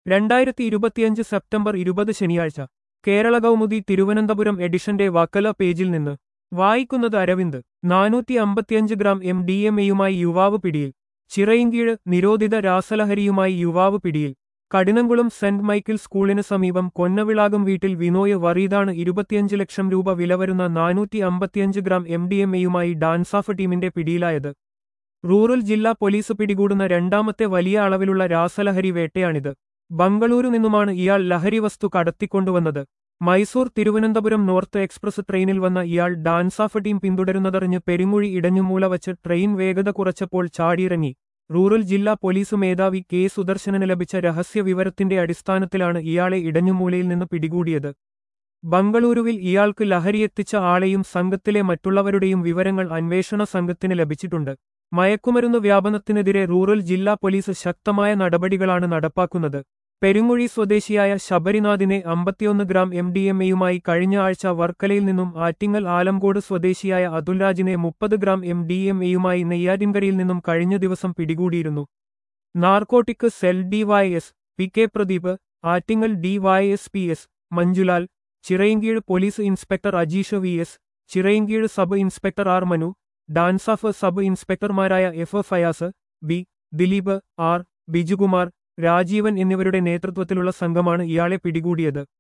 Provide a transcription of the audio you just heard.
രണ്ടായിരത്തി ഇരുപത്തിയഞ്ച് സെപ്റ്റംബർ ഇരുപത് ശനിയാഴ്ച കേരള കൗമുദി തിരുവനന്തപുരം എഡിഷന്റെ വക്കല പേജിൽ നിന്ന് വായിക്കുന്നത് അരവിന്ദ് നാനൂറ്റി അമ്പത്തിയഞ്ച് ഗ്രാം എം ഡി എം എയുമായി യുവാവ് പിടിയിൽ ചിറയിൻകീഴ് നിരോധിത രാസലഹരിയുമായി യുവാവ് പിടിയിൽ കഠിനംകുളം സെന്റ് മൈക്കിൾ സ്കൂളിന് സമീപം കൊന്നവിളാകം വീട്ടിൽ വിനോയ് വറീദാണ് ഇരുപത്തിയഞ്ച് ലക്ഷം രൂപ വില വരുന്ന നാനൂറ്റി അമ്പത്തിയഞ്ച് ഗ്രാം എം ഡി എം എയുമായി ഡാൻസാഫ് ടീമിന്റെ പിടിയിലായത് റൂറൽ ജില്ലാ പോലീസ് പിടികൂടുന്ന രണ്ടാമത്തെ വലിയ അളവിലുള്ള രാസലഹരി വേട്ടയാണിത് ബംഗളൂരു നിന്നുമാണ് ഇയാൾ ലഹരി വസ്തു കടത്തിക്കൊണ്ടുവന്നത് മൈസൂർ തിരുവനന്തപുരം നോർത്ത് എക്സ്പ്രസ് ട്രെയിനിൽ വന്ന ഇയാൾ ഡാൻസാഫ് ടീം പിന്തുടരുന്നതറിഞ്ഞ് പെരുങ്ങുഴി ഇടഞ്ഞുമൂല വച്ച് ട്രെയിൻ വേഗത കുറച്ചപ്പോൾ ചാടിയിറങ്ങി റൂറൽ ജില്ലാ പോലീസ് മേധാവി കെ സുദർശനന് ലഭിച്ച രഹസ്യ വിവരത്തിന്റെ അടിസ്ഥാനത്തിലാണ് ഇയാളെ ഇടഞ്ഞുമൂലയിൽ നിന്ന് പിടികൂടിയത് ബംഗളൂരുവിൽ ഇയാൾക്ക് ലഹരിയെത്തിച്ച ആളെയും സംഘത്തിലെ മറ്റുള്ളവരുടെയും വിവരങ്ങൾ അന്വേഷണ സംഘത്തിന് ലഭിച്ചിട്ടുണ്ട് മയക്കുമരുന്ന് വ്യാപനത്തിനെതിരെ റൂറൽ ജില്ലാ പോലീസ് ശക്തമായ നടപടികളാണ് നടപ്പാക്കുന്നത് പെരുങ്ങുഴി സ്വദേശിയായ ശബരിനാഥിനെ അമ്പത്തിയൊന്ന് ഗ്രാം എം ഡി എം എയുമായി കഴിഞ്ഞ ആഴ്ച വർക്കലയിൽ നിന്നും ആറ്റിങ്ങൽ ആലംകോട് സ്വദേശിയായ അതുൽരാജിനെ മുപ്പത് ഗ്രാം എം ഡി എം എയുമായി നെയ്യാറ്റിൻകരയിൽ നിന്നും കഴിഞ്ഞ ദിവസം പിടികൂടിയിരുന്നു narcotic cell D Y S P K Pradeep Attingal D Y S P S Manjulal Chirayinkeezhu police inspector Ajeesh V S Chirayinkeezhu sub inspector R Manu DANSAF sub ഇൻസ്പെക്ടർമാരായ F Fayas B Dileep R Bijukumar Rajeevan എന്നിവരുടെ നേതൃത്വത്തിലുള്ള സംഘമാണ് ഇയാളെ പിടികൂടിയത്